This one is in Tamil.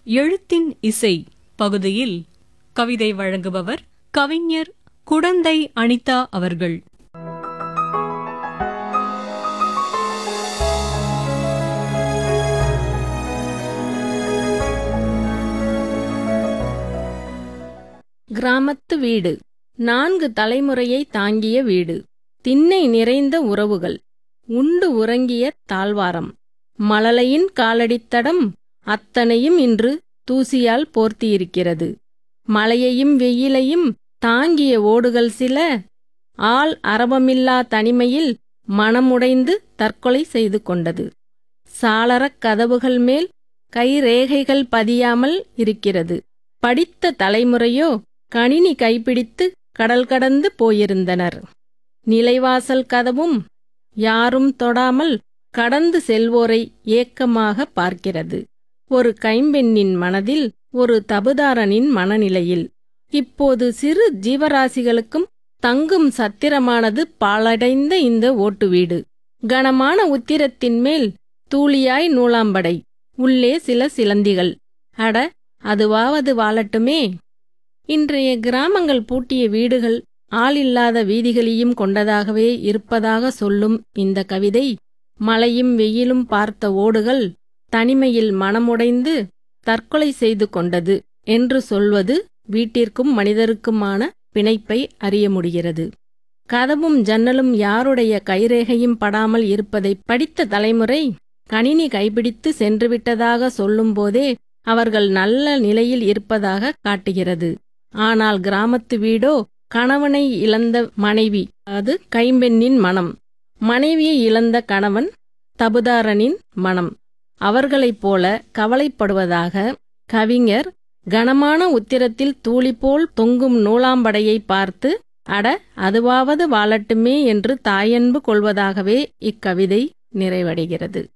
எழுத்தின் இசை பகுதியில் கவிதை வழங்குபவர் கவிஞர் குடந்தை அனிதா அவர்கள் கிராமத்து வீடு நான்கு தலைமுறையை தாங்கிய வீடு திண்ணை நிறைந்த உறவுகள் உண்டு உறங்கிய தாழ்வாரம் மழலையின் காலடித்தடம் அத்தனையும் இன்று தூசியால் போர்த்தியிருக்கிறது மழையையும் வெயிலையும் தாங்கிய ஓடுகள் சில ஆள் அரவமில்லா தனிமையில் மனமுடைந்து தற்கொலை செய்து கொண்டது சாளரக் கதவுகள் மேல் கைரேகைகள் பதியாமல் இருக்கிறது படித்த தலைமுறையோ கணினி கைப்பிடித்து கடல் கடந்து போயிருந்தனர் நிலைவாசல் கதவும் யாரும் தொடாமல் கடந்து செல்வோரை ஏக்கமாக பார்க்கிறது ஒரு கைம்பெண்ணின் மனதில் ஒரு தபுதாரனின் மனநிலையில் இப்போது சிறு ஜீவராசிகளுக்கும் தங்கும் சத்திரமானது பாழடைந்த இந்த ஓட்டு வீடு கனமான உத்திரத்தின் மேல் தூளியாய் நூலாம்படை உள்ளே சில சிலந்திகள் அட அதுவாவது வாழட்டுமே இன்றைய கிராமங்கள் பூட்டிய வீடுகள் ஆளில்லாத வீதிகளையும் கொண்டதாகவே இருப்பதாக சொல்லும் இந்த கவிதை மழையும் வெயிலும் பார்த்த ஓடுகள் தனிமையில் மனமுடைந்து தற்கொலை செய்து கொண்டது என்று சொல்வது வீட்டிற்கும் மனிதருக்குமான பிணைப்பை அறிய முடிகிறது கதவும் ஜன்னலும் யாருடைய கைரேகையும் படாமல் இருப்பதை படித்த தலைமுறை கணினி கைப்பிடித்து சென்றுவிட்டதாக சொல்லும்போதே அவர்கள் நல்ல நிலையில் இருப்பதாக காட்டுகிறது ஆனால் கிராமத்து வீடோ கணவனை இழந்த மனைவி அது கைம்பெண்ணின் மனம் மனைவியை இழந்த கணவன் தபுதாரனின் மனம் அவர்களைப் போல கவலைப்படுவதாக கவிஞர் கனமான உத்திரத்தில் தூளிபோல் தொங்கும் நூலாம்படையை பார்த்து அட அதுவாவது வாழட்டுமே என்று தாயன்பு கொள்வதாகவே இக்கவிதை நிறைவடைகிறது